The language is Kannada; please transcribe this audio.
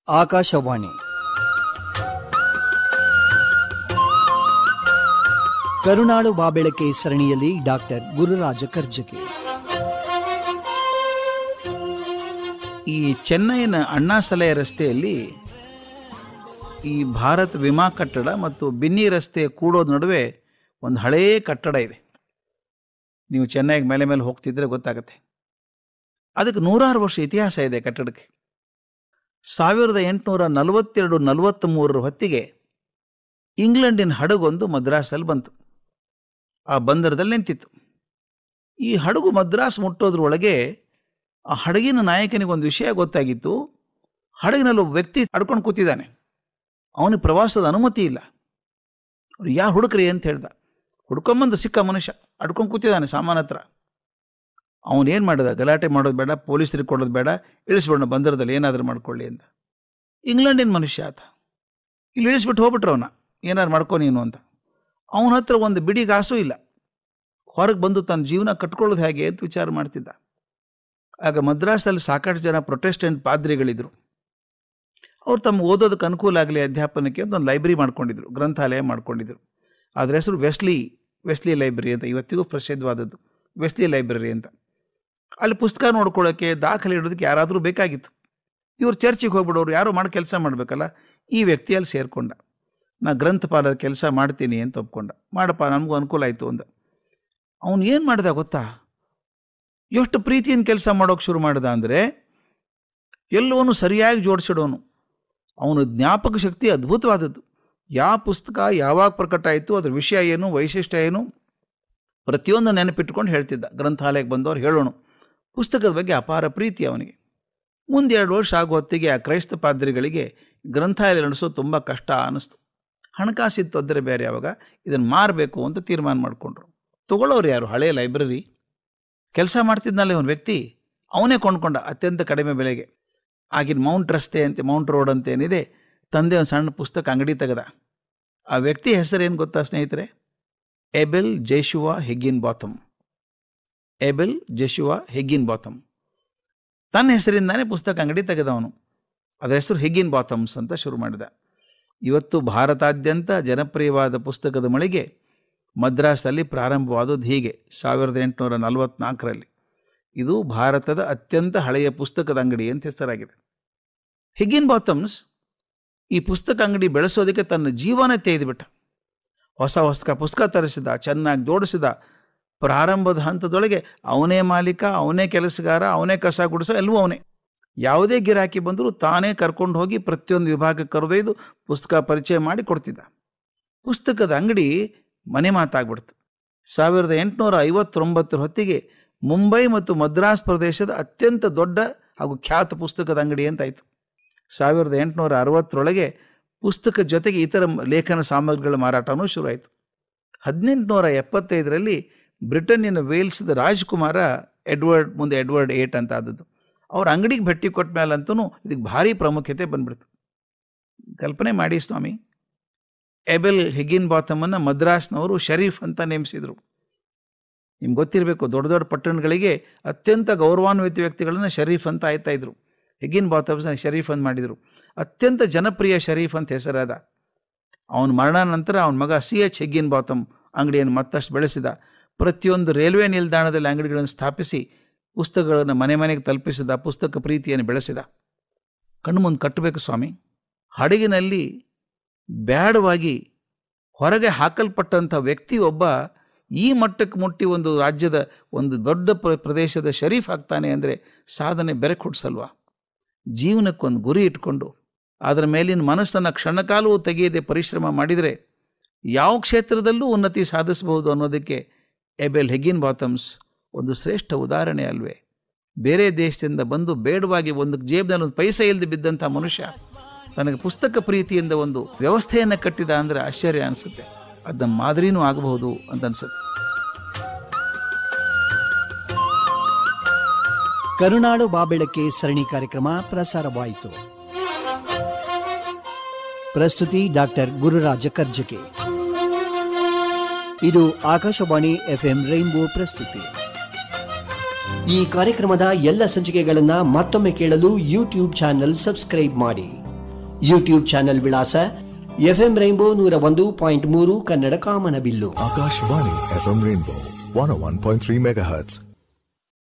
ಆಕಾಶವಾಣಿ ಕರುನಾಡು ಬಾಬೆಳಕೆ ಸರಣಿಯಲ್ಲಿ ಡಾಕ್ಟರ್ ಗುರುರಾಜ ಕರ್ಜಗಿ ಈ ಚೆನ್ನೈನ ಅಣ್ಣಾಸಲೈ ರಸ್ತೆಯಲ್ಲಿ ಈ ಭಾರತ್ ವಿಮಾ ಕಟ್ಟಡ ಮತ್ತು ಬಿನ್ನಿ ರಸ್ತೆ ಕೂಡೋದ ನಡುವೆ ಒಂದು ಹಳೆಯ ಕಟ್ಟಡ ಇದೆ ನೀವು ಚೆನ್ನೈಗೆ ಮೇಲೆ ಮೇಲೆ ಹೋಗ್ತಿದ್ರೆ ಗೊತ್ತಾಗುತ್ತೆ ಅದಕ್ಕೆ ನೂರಾರು ವರ್ಷ ಇತಿಹಾಸ ಇದೆ ಕಟ್ಟಡಕ್ಕೆ ಸಾವಿರದ ಎಂಟುನೂರ ನಲವತ್ತೆರಡು ನಲವತ್ತ್ಮೂರರ ಹೊತ್ತಿಗೆ ಇಂಗ್ಲೆಂಡಿನ ಹಡಗೊಂದು ಮದ್ರಾಸಲ್ಲಿ ಬಂತು ಆ ಬಂದರದಲ್ಲಿ ನಿಂತಿತ್ತು ಈ ಹಡಗು ಮದ್ರಾಸ್ ಮುಟ್ಟೋದ್ರೊಳಗೆ ಆ ಹಡಗಿನ ನಾಯಕನಿಗೆ ಒಂದು ವಿಷಯ ಗೊತ್ತಾಗಿತ್ತು ಹಡಗಿನಲ್ಲಿ ಒಬ್ಬ ವ್ಯಕ್ತಿ ಅಡ್ಕೊಂಡು ಕೂತಿದ್ದಾನೆ ಅವನಿಗೆ ಪ್ರವಾಸದ ಅನುಮತಿ ಇಲ್ಲ ಅವ್ರು ಯಾ ಹುಡುಕ್ರಿ ಅಂತ ಹೇಳ್ದ ಹುಡ್ಕೊಂಬಂದು ಸಿಕ್ಕ ಮನುಷ್ಯ ಅಡ್ಕೊಂಡು ಕೂತಿದ್ದಾನೆ ಸಾಮಾನ ಹತ್ರ ಅವನು ಏನು ಮಾಡಿದ ಗಲಾಟೆ ಮಾಡೋದು ಬೇಡ ಪೊಲೀಸರಿಗೆ ಕೊಡೋದು ಬೇಡ ಇಳಿಸ್ಬಿಡೋಣ ಬಂದರದಲ್ಲಿ ಏನಾದರೂ ಮಾಡ್ಕೊಳ್ಳಿ ಅಂತ ಇಂಗ್ಲೆಂಡಿನ ಮನುಷ್ಯ ಆತ ಇಲ್ಲಿ ಇಳಿಸ್ಬಿಟ್ಟು ಹೋಗ್ಬಿಟ್ರು ಅವನ ಏನಾರು ಮಾಡ್ಕೊ ನೀನು ಅಂತ ಅವನ ಹತ್ರ ಒಂದು ಬಿಡಿ ಕಾಸು ಇಲ್ಲ ಹೊರಗೆ ಬಂದು ತನ್ನ ಜೀವನ ಕಟ್ಕೊಳ್ಳೋದು ಹೇಗೆ ಅಂತ ವಿಚಾರ ಮಾಡ್ತಿದ್ದ ಆಗ ಮದ್ರಾಸಲ್ಲಿ ಸಾಕಷ್ಟು ಜನ ಪ್ರೊಟೆಸ್ಟೆಂಟ್ ಪಾದ್ರಿಗಳಿದ್ರು ಅವ್ರು ತಮ್ಮ ಓದೋದಕ್ಕೆ ಅನುಕೂಲ ಆಗಲಿ ಅಧ್ಯಾಪನಕ್ಕೆ ಅಂತ ಒಂದು ಲೈಬ್ರರಿ ಮಾಡ್ಕೊಂಡಿದ್ರು ಗ್ರಂಥಾಲಯ ಮಾಡ್ಕೊಂಡಿದ್ರು ಅದ್ರ ಹೆಸರು ವೆಸ್ಲಿ ವೆಸ್ಲಿ ಲೈಬ್ರರಿ ಅಂತ ಇವತ್ತಿಗೂ ಪ್ರಸಿದ್ಧವಾದದ್ದು ವೆಸ್ಲಿ ಲೈಬ್ರರಿ ಅಂತ ಅಲ್ಲಿ ಪುಸ್ತಕ ನೋಡ್ಕೊಳ್ಳೋಕ್ಕೆ ದಾಖಲೆ ಇಡೋದಕ್ಕೆ ಯಾರಾದರೂ ಬೇಕಾಗಿತ್ತು ಇವ್ರು ಚರ್ಚಿಗೆ ಹೋಗ್ಬಿಡೋರು ಯಾರೋ ಮಾಡಿ ಕೆಲಸ ಮಾಡಬೇಕಲ್ಲ ಈ ವ್ಯಕ್ತಿ ಅಲ್ಲಿ ಸೇರಿಕೊಂಡ ನಾ ಗ್ರಂಥಪಾಲರ ಕೆಲಸ ಮಾಡ್ತೀನಿ ಅಂತ ಒಪ್ಕೊಂಡ ಮಾಡಪ್ಪ ನಮಗೂ ಅನುಕೂಲ ಆಯಿತು ಅಂದ ಅವನು ಏನು ಮಾಡ್ದ ಗೊತ್ತಾ ಎಷ್ಟು ಪ್ರೀತಿಯಿಂದ ಕೆಲಸ ಮಾಡೋಕೆ ಶುರು ಮಾಡ್ದ ಅಂದರೆ ಎಲ್ಲವನ್ನೂ ಸರಿಯಾಗಿ ಜೋಡಿಸಿಡೋನು ಅವನ ಜ್ಞಾಪಕ ಶಕ್ತಿ ಅದ್ಭುತವಾದದ್ದು ಯಾವ ಪುಸ್ತಕ ಯಾವಾಗ ಪ್ರಕಟ ಆಯಿತು ಅದ್ರ ವಿಷಯ ಏನು ವೈಶಿಷ್ಟ್ಯ ಏನು ಪ್ರತಿಯೊಂದು ನೆನಪಿಟ್ಕೊಂಡು ಹೇಳ್ತಿದ್ದ ಗ್ರಂಥಾಲಯಕ್ಕೆ ಬಂದವ್ರು ಹೇಳೋಣ ಪುಸ್ತಕದ ಬಗ್ಗೆ ಅಪಾರ ಪ್ರೀತಿ ಅವನಿಗೆ ಮುಂದೆ ಎರಡು ವರ್ಷ ಆಗೋ ಹೊತ್ತಿಗೆ ಆ ಕ್ರೈಸ್ತ ಪಾದ್ರಿಗಳಿಗೆ ಗ್ರಂಥಾಲಯ ನಡೆಸೋದು ತುಂಬ ಕಷ್ಟ ಅನ್ನಿಸ್ತು ಹಣಕಾಸಿನ ತೊಂದರೆ ಬೇರೆ ಯಾವಾಗ ಇದನ್ನು ಮಾರಬೇಕು ಅಂತ ತೀರ್ಮಾನ ಮಾಡಿಕೊಂಡ್ರು ತಗೊಳ್ಳೋರು ಯಾರು ಹಳೆಯ ಲೈಬ್ರರಿ ಕೆಲಸ ಮಾಡ್ತಿದ್ನಲ್ಲ ಇವನು ವ್ಯಕ್ತಿ ಅವನೇ ಕೊಂಡ್ಕೊಂಡ ಅತ್ಯಂತ ಕಡಿಮೆ ಬೆಲೆಗೆ ಆಗಿನ ಮೌಂಟ್ ರಸ್ತೆ ಅಂತೆ ಮೌಂಟ್ ರೋಡ್ ಅಂತ ಏನಿದೆ ತಂದೆ ಒಂದು ಸಣ್ಣ ಪುಸ್ತಕ ಅಂಗಡಿ ತೆಗೆದ ಆ ವ್ಯಕ್ತಿ ಹೆಸರೇನು ಗೊತ್ತಾ ಸ್ನೇಹಿತರೆ ಎಬೆಲ್ ಜೇಶುವಾ ಹೆಗ್ಗಿನ್ ಬಾತಮ್ ಎಬೆಲ್ ಜೆಶುವಾ ಹೆಗ್ಗಿನ್ ಬಾತಮ್ ತನ್ನ ಹೆಸರಿಂದಾನೇ ಪುಸ್ತಕ ಅಂಗಡಿ ತೆಗೆದವನು ಅದರ ಹೆಸರು ಹೆಗ್ಗಿನ್ ಬಾತಮ್ಸ್ ಅಂತ ಶುರು ಮಾಡಿದ ಇವತ್ತು ಭಾರತಾದ್ಯಂತ ಜನಪ್ರಿಯವಾದ ಪುಸ್ತಕದ ಮಳಿಗೆ ಮದ್ರಾಸಲ್ಲಿ ಪ್ರಾರಂಭವಾದದ್ದು ಹೀಗೆ ಸಾವಿರದ ಎಂಟುನೂರ ನಲವತ್ನಾಲ್ಕರಲ್ಲಿ ಇದು ಭಾರತದ ಅತ್ಯಂತ ಹಳೆಯ ಪುಸ್ತಕದ ಅಂಗಡಿ ಅಂತ ಹೆಸರಾಗಿದೆ ಹಿಗ್ಗಿನ್ ಬಾತಮ್ಸ್ ಈ ಪುಸ್ತಕ ಅಂಗಡಿ ಬೆಳೆಸೋದಕ್ಕೆ ತನ್ನ ಜೀವನ ತೆಗೆದುಬಿಟ್ಟ ಹೊಸ ಹೊಸ ಪುಸ್ತಕ ತರಿಸಿದ ಚೆನ್ನಾಗಿ ಜೋಡಿಸಿದ ಪ್ರಾರಂಭದ ಹಂತದೊಳಗೆ ಅವನೇ ಮಾಲೀಕ ಅವನೇ ಕೆಲಸಗಾರ ಅವನೇ ಕಸ ಗುಡಿಸೋ ಎಲ್ಲವೂ ಅವನೇ ಯಾವುದೇ ಗಿರಾಕಿ ಬಂದರೂ ತಾನೇ ಕರ್ಕೊಂಡು ಹೋಗಿ ಪ್ರತಿಯೊಂದು ವಿಭಾಗಕ್ಕೆ ಕರೆದೊಯ್ದು ಪುಸ್ತಕ ಪರಿಚಯ ಮಾಡಿ ಕೊಡ್ತಿದ್ದ ಪುಸ್ತಕದ ಅಂಗಡಿ ಮನೆ ಮಾತಾಗ್ಬಿಡ್ತು ಸಾವಿರದ ಎಂಟುನೂರ ಐವತ್ತೊಂಬತ್ತರ ಹೊತ್ತಿಗೆ ಮುಂಬೈ ಮತ್ತು ಮದ್ರಾಸ್ ಪ್ರದೇಶದ ಅತ್ಯಂತ ದೊಡ್ಡ ಹಾಗೂ ಖ್ಯಾತ ಪುಸ್ತಕದ ಅಂಗಡಿ ಅಂತಾಯಿತು ಸಾವಿರದ ಎಂಟುನೂರ ಅರವತ್ತರೊಳಗೆ ಪುಸ್ತಕ ಜೊತೆಗೆ ಇತರ ಲೇಖನ ಸಾಮಗ್ರಿಗಳ ಮಾರಾಟನೂ ಶುರುವಾಯಿತು ಹದಿನೆಂಟುನೂರ ಎಪ್ಪತ್ತೈದರಲ್ಲಿ ಬ್ರಿಟನ್ನಿನ ವೇಲ್ಸ್ದ ರಾಜ್ಕುಮಾರ ಎಡ್ವರ್ಡ್ ಮುಂದೆ ಎಡ್ವರ್ಡ್ ಏಟ್ ಅಂತ ಆದದ್ದು ಅವ್ರ ಅಂಗಡಿಗೆ ಭೇಟಿ ಕೊಟ್ಟ ಮೇಲಂತೂ ಇದಕ್ಕೆ ಭಾರಿ ಪ್ರಾಮುಖ್ಯತೆ ಬಂದ್ಬಿಡ್ತು ಕಲ್ಪನೆ ಮಾಡಿ ಸ್ವಾಮಿ ಎಬೆಲ್ ಹಿಗಿನ್ ಬಾತಮನ್ನು ಮದ್ರಾಸ್ನವರು ಶರೀಫ್ ಅಂತ ನೇಮಿಸಿದರು ನಿಮ್ಗೆ ಗೊತ್ತಿರಬೇಕು ದೊಡ್ಡ ದೊಡ್ಡ ಪಟ್ಟಣಗಳಿಗೆ ಅತ್ಯಂತ ಗೌರವಾನ್ವಿತ ವ್ಯಕ್ತಿಗಳನ್ನು ಶರೀಫ್ ಅಂತ ಆಯ್ತಾ ಇದ್ರು ಹಿಗಿನ್ ಬಾತಮ್ಸ್ನ ಶರೀಫ್ ಅಂತ ಮಾಡಿದರು ಅತ್ಯಂತ ಜನಪ್ರಿಯ ಶರೀಫ್ ಅಂತ ಹೆಸರಾದ ಅವನ ಮರಣ ನಂತರ ಅವನ ಮಗ ಸಿ ಎಚ್ ಹೆಗ್ಗಿನ್ ಬಾತಮ್ ಅಂಗಡಿಯನ್ನು ಮತ್ತಷ್ಟು ಬೆಳೆಸಿದ ಪ್ರತಿಯೊಂದು ರೈಲ್ವೆ ನಿಲ್ದಾಣದಲ್ಲಿ ಅಂಗಡಿಗಳನ್ನು ಸ್ಥಾಪಿಸಿ ಪುಸ್ತಕಗಳನ್ನು ಮನೆ ಮನೆಗೆ ತಲುಪಿಸಿದ ಪುಸ್ತಕ ಪ್ರೀತಿಯನ್ನು ಬೆಳೆಸಿದ ಕಣ್ಣು ಮುಂದೆ ಕಟ್ಟಬೇಕು ಸ್ವಾಮಿ ಹಡಗಿನಲ್ಲಿ ಬ್ಯಾಡವಾಗಿ ಹೊರಗೆ ಹಾಕಲ್ಪಟ್ಟಂಥ ವ್ಯಕ್ತಿ ಒಬ್ಬ ಈ ಮಟ್ಟಕ್ಕೆ ಮುಟ್ಟಿ ಒಂದು ರಾಜ್ಯದ ಒಂದು ದೊಡ್ಡ ಪ್ರ ಪ್ರದೇಶದ ಶರೀಫ್ ಆಗ್ತಾನೆ ಅಂದರೆ ಸಾಧನೆ ಬೆರೆ ಕೊಡ್ಸಲ್ವಾ ಜೀವನಕ್ಕೊಂದು ಗುರಿ ಇಟ್ಕೊಂಡು ಅದರ ಮೇಲಿನ ಮನಸ್ಸನ್ನು ಕ್ಷಣಕಾಲವೂ ತೆಗೆಯದೆ ಪರಿಶ್ರಮ ಮಾಡಿದರೆ ಯಾವ ಕ್ಷೇತ್ರದಲ್ಲೂ ಉನ್ನತಿ ಸಾಧಿಸಬಹುದು ಅನ್ನೋದಕ್ಕೆ ಎಬೆಲ್ ಹೆಗಿನ್ ಬಾತಮ್ಸ್ ಒಂದು ಶ್ರೇಷ್ಠ ಉದಾಹರಣೆ ಅಲ್ವೇ ಬೇರೆ ದೇಶದಿಂದ ಬಂದು ಬೇಡವಾಗಿ ಒಂದು ಜೇಬ್ನಲ್ಲಿ ಒಂದು ಪೈಸೆ ಇಲ್ಲದೆ ಬಿದ್ದಂಥ ಮನುಷ್ಯ ತನಗೆ ಪುಸ್ತಕ ಪ್ರೀತಿಯಿಂದ ಒಂದು ವ್ಯವಸ್ಥೆಯನ್ನು ಕಟ್ಟಿದ ಅಂದರೆ ಆಶ್ಚರ್ಯ ಅನಿಸುತ್ತೆ ಅದನ್ನ ಮಾದರಿನೂ ಆಗಬಹುದು ಅಂತ ಅನ್ಸುತ್ತೆ ಕರುನಾಡು ಬಾಬೆಳಕೆ ಸರಣಿ ಕಾರ್ಯಕ್ರಮ ಪ್ರಸಾರವಾಯಿತು ಪ್ರಸ್ತುತಿ ಡಾಕ್ಟರ್ ಗುರುರಾಜ ಕರ್ಜಕೆ ಇದು ಆಕಾಶವಾಣಿ ಎಫ್ಎಂ ರೈನ್ಬೋ ಪ್ರಸ್ತುತಿ ಈ ಕಾರ್ಯಕ್ರಮದ ಎಲ್ಲ ಸಂಚಿಕೆಗಳನ್ನ ಮತ್ತೊಮ್ಮೆ ಕೇಳಲು ಯೂಟ್ಯೂಬ್ ಚಾನೆಲ್ ಸಬ್ಸ್ಕ್ರೈಬ್ ಮಾಡಿ ಯೂಟ್ಯೂಬ್ ಚಾನೆಲ್ ವಿಳಾಸ ಎಫ್ಎಂ ರೈನ್ಬೋ ನೂರ ಒಂದು ಪಾಯಿಂಟ್ ಮೂರು ಕನ್ನಡ ಕಾಮನಬಿಲ್ಲು Akashvani FM Rainbow 101.3 megahertz.